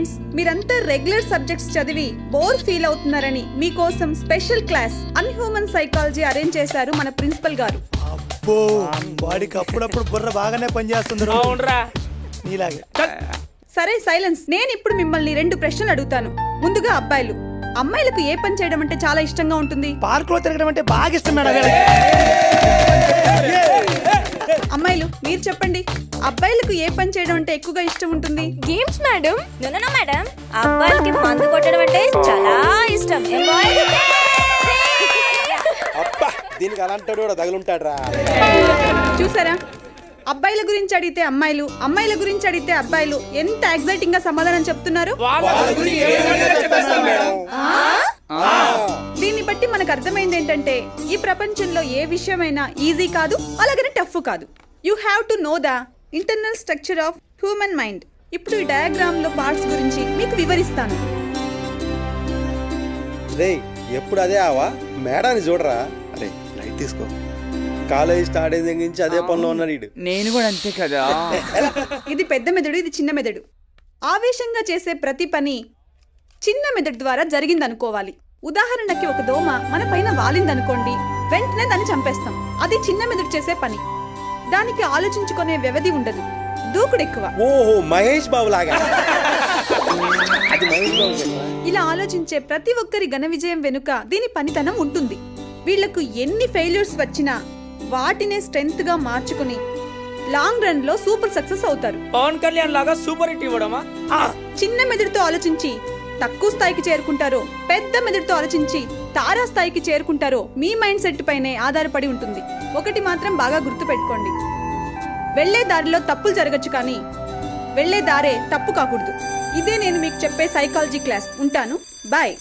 Students మీరంతా regular subjects చదివి bore feel అవుతున్నారని మీకోసం special class on human psychology arrange చేశారు మన ప్రిన్సిపల్ గారు అబ్బో వాడికి అప్పుడప్పుడు బుర్ర బాగానే పనిచేస్తుంది రో. అవునరా నీలాగే సరే సైలెన్స్ నేను ఇప్పుడు మిమ్మల్ని రెండు ప్రశ్నలు అడుగుతాను ముందుగా అబ్బాయిలు అమ్మాయిలకు ఏ పని చేయడం అంటే చాలా ఇష్టంగా ఉంటుంది పార్క్ లో తిరగడం అంటే బాగా ఇష్టం మేడం వీళ్ళకి. అమ్మాయిలు మీరు చెప్పండి అబ్బాయిలకు ఏ పని చేయడం అంటే ఎక్కువగా ఇష్టం ఉంటుంది గేమ్స్ మేడం నో మేడం అబ్బాయిలకి మందు కొట్టడం అంటే చాలా ఇష్టం ఏం బాయ్? అబ్బా దీనికి అలాంటి కూడా తగులుంటాడు రా చూసారా అబ్బాయిల గురించి అడిగితే అమ్మాయిలు అమ్మాయిల గురించి అడిగితే అబ్బాయిలు ఎంత ఎగ్జైటింగ్ గా సమాధానం చెప్తున్నారు దీన్ని బట్టి మనకు అర్థమైంది ఏంటంటే ఈ ప్రపంచంలో ఏ విషయమైనా ఈజీ కాదు అలాగనే టఫ్ కాదు you have to know the internal structure of human mind ఇప్పుడు ఈ డయాగ్రామ్ లో పార్ట్స్ గురించి మీకు వివరిస్తాను రే ఎప్పుడు అదే ఆవా మేడాన్ని చూడరా అరే లైట్ తీసుకో కాలేజ్ స్టార్ట్ అయిన దగ్గర నుంచి అదే పనిలో ఉన్నాడు వీడు నేను కూడా అంతే కదా ఇది పెద్ద మెదడు ఇది చిన్న మెదడు ఆవేశంగా చేసే ప్రతి పని చిన్న మెదడు ద్వారా జరిగిందనుకోవాలి ఉదాహరణకి ఒక దోమ మన పైన వాలిందనుకోండి వెంటనే దాన్ని చంపేస్తాం అది చిన్న మెదడు చేసే పని దానికి ఆలోచించుకునే వ్యవధి ఉండదు దూకుడు ఎక్కువ ఓహో మహేష్ బాబు లాగా అది మహేష్ బాబు కదా. ఇలా ఆలోచించే ప్రతి ఒక్కరి ఘన విజయం వెనుక దీని పనితనం ఉంటుంది వీళ్లకు ఎన్ని ఫెయిల్యూర్స్ వచ్చినా వాటినే స్ట్రెంగ్త్ గా మార్చుకుని లాంగ్ రన్ లో సూపర్ సక్సెస్ అవుతారు పవన్ కళ్యాణ్ లాగా సూపర్ హిట్ ఇవ్వడమా చిన్న మెదడుతో ఆలోచించి తక్కువ స్థాయికి చేరుకుంటారో పెద్ద మెదడుతో ఆలోచించి తారా స్థాయికి చేరుకుంటారో మీ మైండ్ సెట్ పైనే ఆధారపడి ఉంటుంది ఒకటి మాత్రం బాగా గుర్తు పెట్టుకోండి వెళ్లే దారిలో తప్పులు జరగచ్చు కానీ వెళ్లే దారే తప్పు కాకూడదు ఇదే నేను మీకు చెప్పే సైకాలజీ క్లాస్ ఉంటాను బాయ్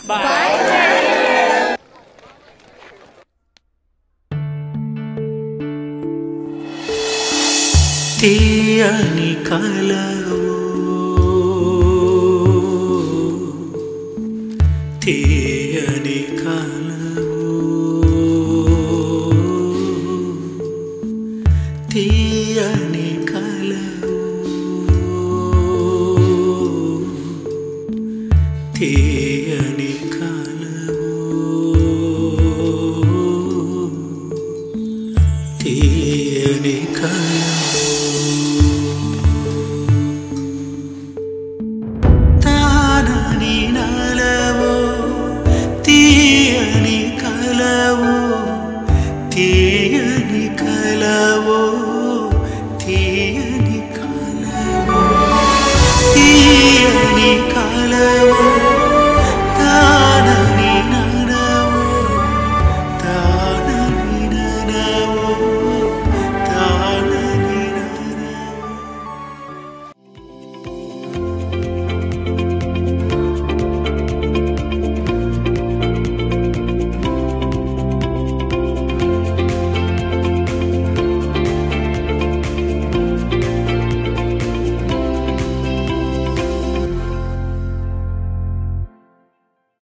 తీయని కలవు